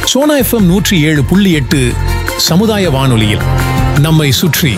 Sona FM நூற்றி ஏழு புள்ளி எட்டு சமுதாய வானொலியில் நம்மை சுற்றி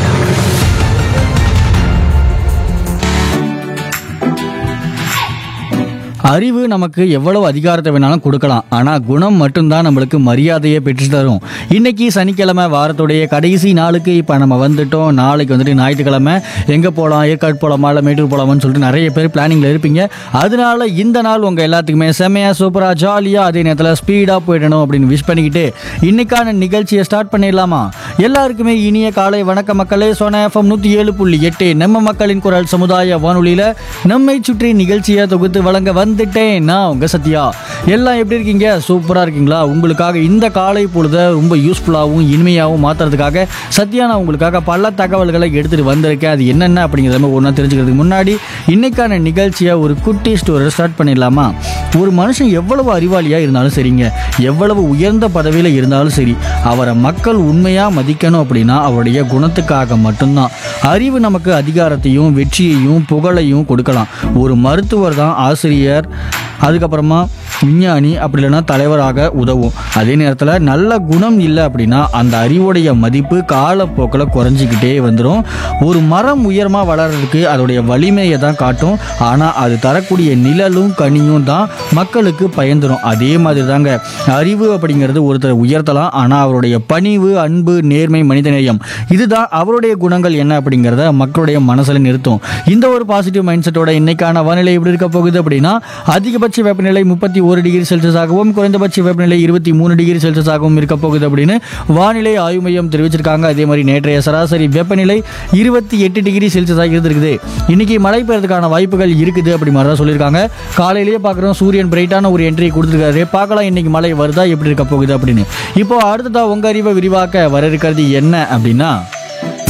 அறிவு நமக்கு எவ்வளவு அதிகாரத்தை வேணாலும் கொடுக்கலாம் ஆனால் குணம் மட்டும்தான் நம்மளுக்கு மரியாதையை பெற்று தரும் இன்னைக்கு சனிக்கிழமை வாரத்துடைய கடைசி நாளுக்கு இப்போ நம்ம வந்துட்டோம் நாளைக்கு வந்துட்டு ஞாயிற்றுக்கிழமை எங்கே போகலாம் ஏற்காடு போகலாமா இல்லை மேட்டூர் போகலாமான்னு சொல்லிட்டு நிறைய பேர் பிளானிங்கில் இருப்பீங்க அதனால இந்த நாள் உங்கள் எல்லாத்துக்குமே செம்மையாக சூப்பராக ஜாலியாக அதே நேரத்தில் ஸ்பீடாக போயிடணும் அப்படின்னு விஷ் பண்ணிக்கிட்டு இன்னைக்கான நிகழ்ச்சியை ஸ்டார்ட் பண்ணிடலாமா எல்லாருக்குமே இனிய காலை வணக்க மக்களே சோனா எஃப்எம் நூற்றி ஏழு புள்ளி எட்டு நம்ம மக்களின் குரல் சமுதாய வானொலியில் நம்மை சுற்றி நிகழ்ச்சியை தொகுத்து வழங்க வந்துட்டேன் நான் உங்க சத்யா எல்லாம் எப்படி இருக்கீங்க சூப்பராக இருக்கீங்களா உங்களுக்காக இந்த காலை பொழுதை ரொம்ப யூஸ்ஃபுல்லாகவும் இனிமையாகவும் மாற்றுறதுக்காக சத்யா நான் உங்களுக்காக பல தகவல்களை எடுத்துகிட்டு வந்திருக்கேன் அது என்னென்ன அப்படிங்கிறத மாதிரி ஒன்றா தெரிஞ்சுக்கிறதுக்கு முன்னாடி இன்னைக்கான நிகழ்ச்சியை ஒரு குட்டி ஸ்டோரி ஸ்டார்ட் பண்ணிடலாமா ஒரு மனுஷன் எவ்வளவு அறிவாளியாக இருந்தாலும் சரிங்க எவ்வளவு உயர்ந்த பதவியில் இருந்தாலும் சரி அவரை மக்கள் உண்மையாக மதிக்கணும் அப்படின்னா அவருடைய குணத்துக்காக மட்டும்தான் அறிவு நமக்கு அதிகாரத்தையும் வெற்றியையும் புகழையும் கொடுக்கலாம் ஒரு மருத்துவர் தான் ஆசிரியர் அதுக்கப்புறமா விஞ்ஞானி அப்படி இல்லைன்னா தலைவராக உதவும் அதே நேரத்தில் நல்ல குணம் இல்லை அப்படின்னா அந்த அறிவுடைய மதிப்பு காலப்போக்கில் குறைஞ்சிக்கிட்டே வந்துடும் ஒரு மரம் உயரமாக வளர்றதுக்கு அதோடைய வலிமையை தான் காட்டும் ஆனால் அது தரக்கூடிய நிழலும் கனியும் தான் மக்களுக்கு பயந்துரும் அதே மாதிரி தாங்க அறிவு அப்படிங்கிறது ஒருத்தர் உயர்த்தலாம் ஆனால் அவருடைய பணிவு அன்பு நேர்மை மனிதநேயம் இதுதான் அவருடைய குணங்கள் என்ன அப்படிங்கிறத மக்களுடைய மனசில் நிறுத்தும் இந்த ஒரு பாசிட்டிவ் மைண்ட் செட்டோட இன்னைக்கான வானிலை எப்படி இருக்க போகுது அப்படின்னா அதிகபட்ச வெப்பநிலை முப்பத்தி ஒரு டிகிரி செல்சியஸாகவும் குறைந்தபட்ச வெப்பநிலை இருபத்தி மூணு டிகிரி செல்சியஸாகவும் இருக்க போகுது அப்படின்னு வானிலை ஆய்வு மையம் தெரிவிச்சிருக்காங்க அதே மாதிரி நேற்றைய சராசரி வெப்பநிலை இருபத்தி எட்டு டிகிரி செல்சியஸாக இருந்திருக்குது இன்னைக்கு மழை பெய்யறதுக்கான வாய்ப்புகள் இருக்குது அப்படி மாதிரி தான் சொல்லியிருக்காங்க காலையிலேயே பார்க்குறோம் சூரியன் பிரைட்டான ஒரு என்ட்ரி கொடுத்துருக்காரு பார்க்கலாம் இன்னைக்கு மழை வருதா எப்படி இருக்க போகுது அப்படின்னு இப்போ அடுத்ததா உங்க அறிவை விரிவாக்க வர இருக்கிறது என்ன அப்படின்னா